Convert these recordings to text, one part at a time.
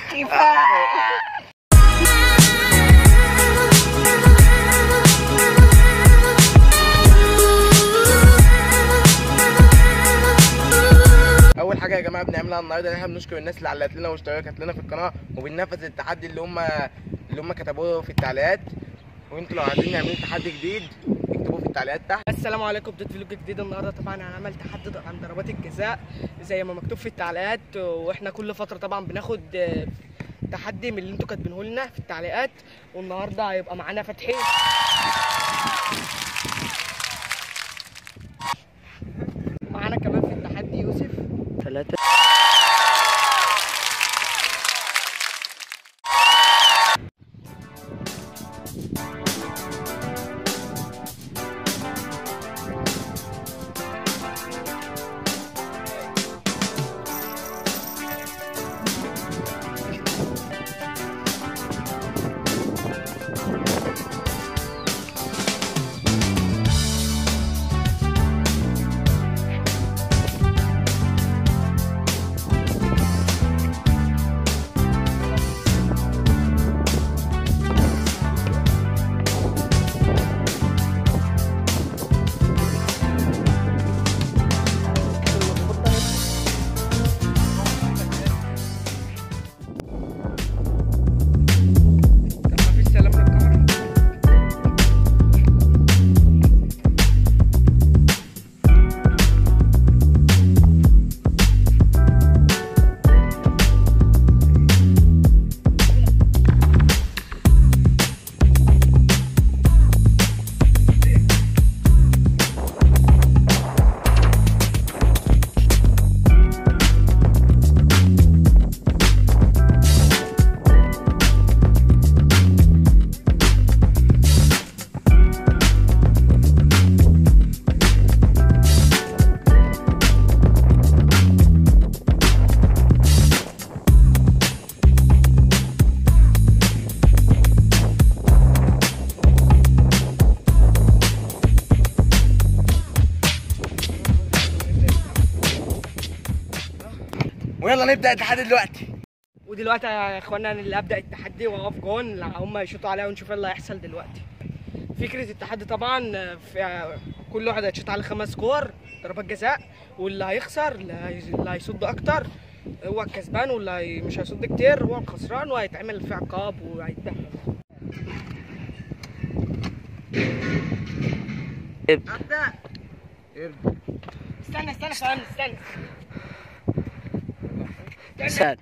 اول حاجه يا جماعه بنعملها النهارده ان احنا بنشكر الناس اللي علقت لنا واشتركت لنا في القناه وبننفذ التحدي اللي هم اللي هم كتبوه في التعليقات وانتوا لو عايزين نعمل تحدي جديد اكتبوه في التعليقات تحت السلام عليكم بدايه فيلوج جديد النهارده طبعا هنعمل تحدي عن ضربات الجزاء زي ما مكتوب في التعليقات واحنا كل فتره طبعا بناخد آه، تحدي من اللي انتوا كاتبينه لنا في التعليقات والنهارده هيبقى معانا فتحي معانا كمان في التحدي يوسف ثلاثة طب ما فيش سلام للكاميرا ويلا نبدا التحدي دلوقتي ودلوقتي يا اخوانا أنا اللي ابدا التحدي واقف جون هم يشوطوا عليا ونشوف ايه اللي هيحصل دلوقتي فكره التحدي طبعا في كل واحد هيشوط على خمس كور ضربات جزاء واللي هيخسر اللي هي- اللي هيصد اكتر هو الكسبان واللي هي- مش هيصد كتير هو الخسران وهيتعمل فيه عقاب وهيتدهن ابدا استنى استنى استنى استنى سهل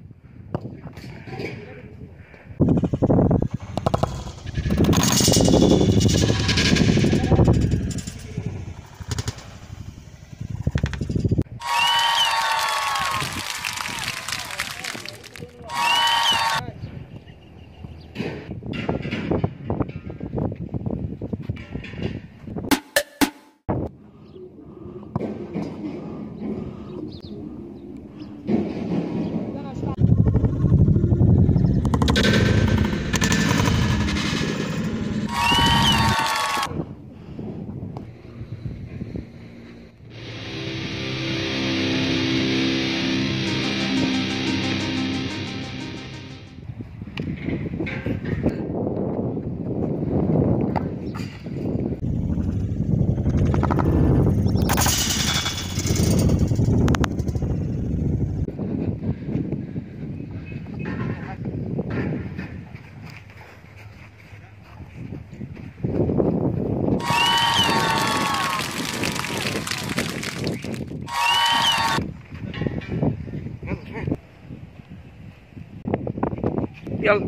يلا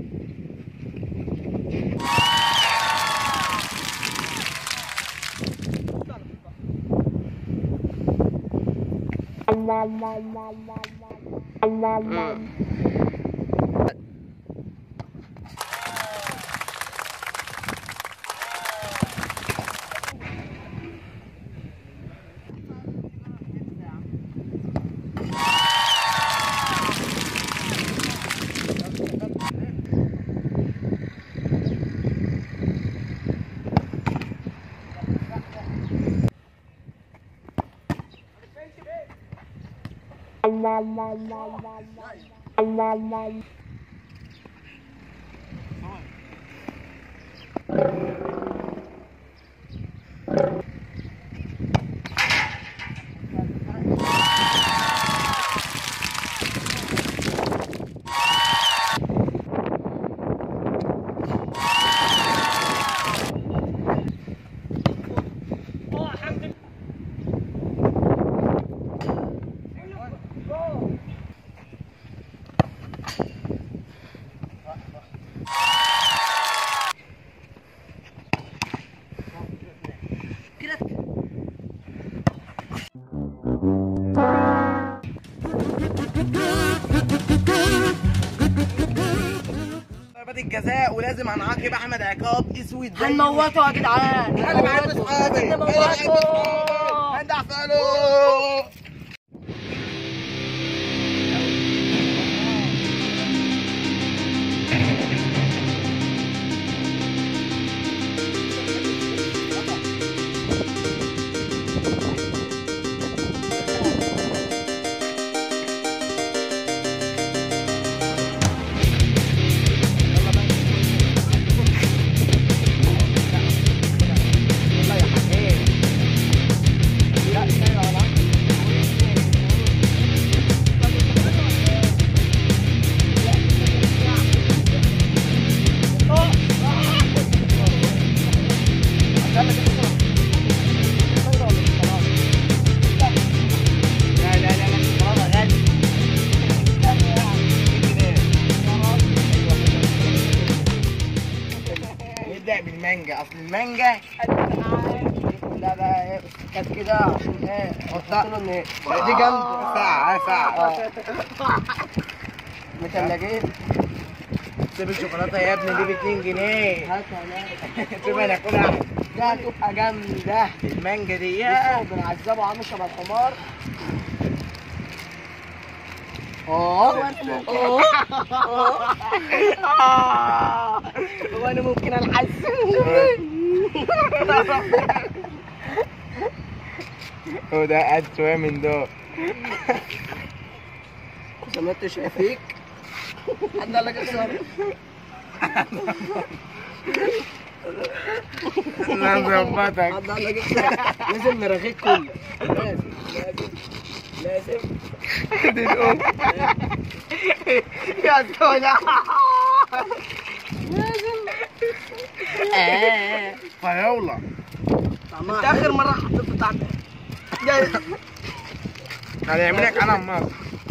اه الحمد لله ضربات الجزاء ولازم هنعاقب احمد عقاب اسود زي هنموته يا جدعان انا بحب اصحابي انا بحب اصحابي هندعفله نبدأ بالمانجا اصل المانجا لا بقى ايه كانت كده عشان ايه حطها. قلت له ان ايه دي جامدة ساعة ساعة متلجين سيب الشوكولاتة يا ابني دي ب 2 جنيه هاتها هناك سيبها ناكلها ده هتبقى جامدة المانجا دي بصوا بنعذبه عامل شبه الحمار اه اه اه هو انا ممكن الحس هو ده قد شوية من دول زي ما انت شايفيك حد قال لك اكسر انا مظبطك حد قال لك اكسر لازم نرغيك كله لازم لازم لازم دي الام يا سودا ايه فراولة انت اخر مره حطيت بتاعتك هنعملك انا مصر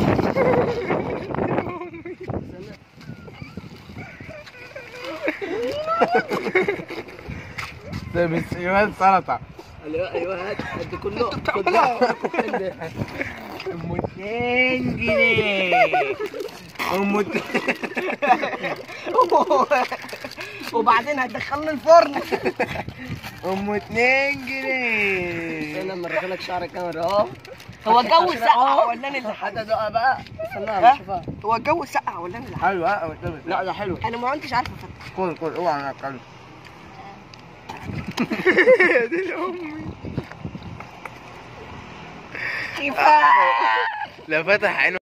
ده بالسيوان سلطة ايوه ايوه هات هات كله خد ده ام 2 جنيه ام وبعدين هتدخلني الفرن ام 2 جنيه انا لما لك شعر الكاميرا اهو هو الجو سقع ولا انا اللي حد ده بقى استنى ها؟ اشوفها هو الجو سقع ولا انا اللي حلوة اه لا ده حلو انا ما كنتش عارفه افتح كل كل اوعى انا اتكلم لا فتح عينه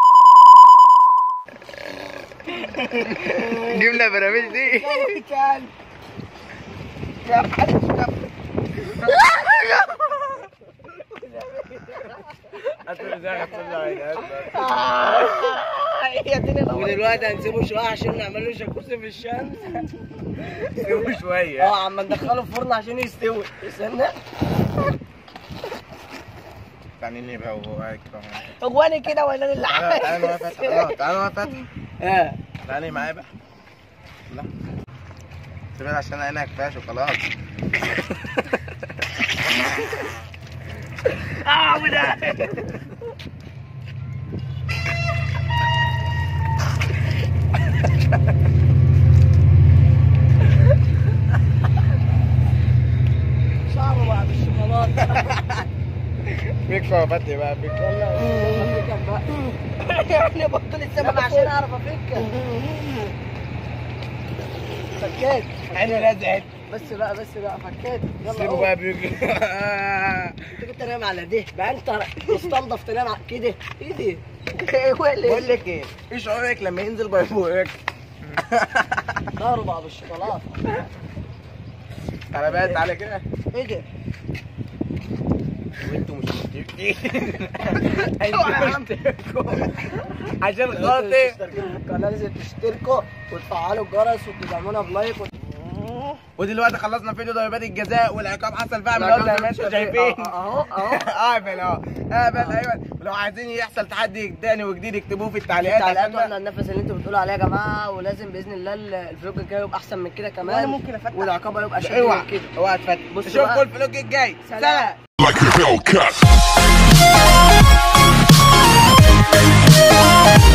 جبنا براميل دي كان ودلوقتي هنسيبه شويه عشان نعمل له جاكوزي في الشمس سيبه شوية اه عم ندخله الفرن عشان يستوي استنى تعالى نبقى وهو هيك هو انا كده ولا انا اللي تعالى تعالى يا فتحي اه تعالى يا فتحي اه تعالى معايا بقى لا سيبها عشان عينها كفايه شوكولاته اه وده شعره بقى بالشوكولاته فيكو يا فتحي بقى فيكو يعني بطل السمك عشان اعرف افك فكيت عيني لزقت بس بقى بس بقى فكيت يلا سيبه قوم. بقى بيجي انت كنت نايم على ده بقى انت مستنضف تنام على كده ايه دي؟ ايه ولا بقول لك ايه ايه شعورك لما ينزل بايفوقك ضهروا بعض الشوكولاته تعالى بقى تعالى كده ايه ده؟ وانتوا مش مشتركين انتوا مشتركوا عشان خاطر مشتركين في القناه لازم تشتركوا وتفعلوا الجرس وتدعمونا بلايك وت... ودلوقتي خلصنا فيديو ضربات الجزاء والعقاب حصل فيها من زي ما انتم شايفين اهو اهو اقبل اهو اقبل ايوه ولو عايزين يحصل تحدي تاني وجديد اكتبوه في التعليقات التعليقات عشان واحنا النفس اللي انتوا بتقولوا عليه يا جماعه ولازم باذن الله ال- الفلوج الجاي يبقى احسن من كده كمان وانا ممكن افتح والعقاب هيبقى شكل اوعى من كده اوعى تفتح بصوا نشوفكم بقى. الفلوج الجاي سلام. سلام like a Hellcat.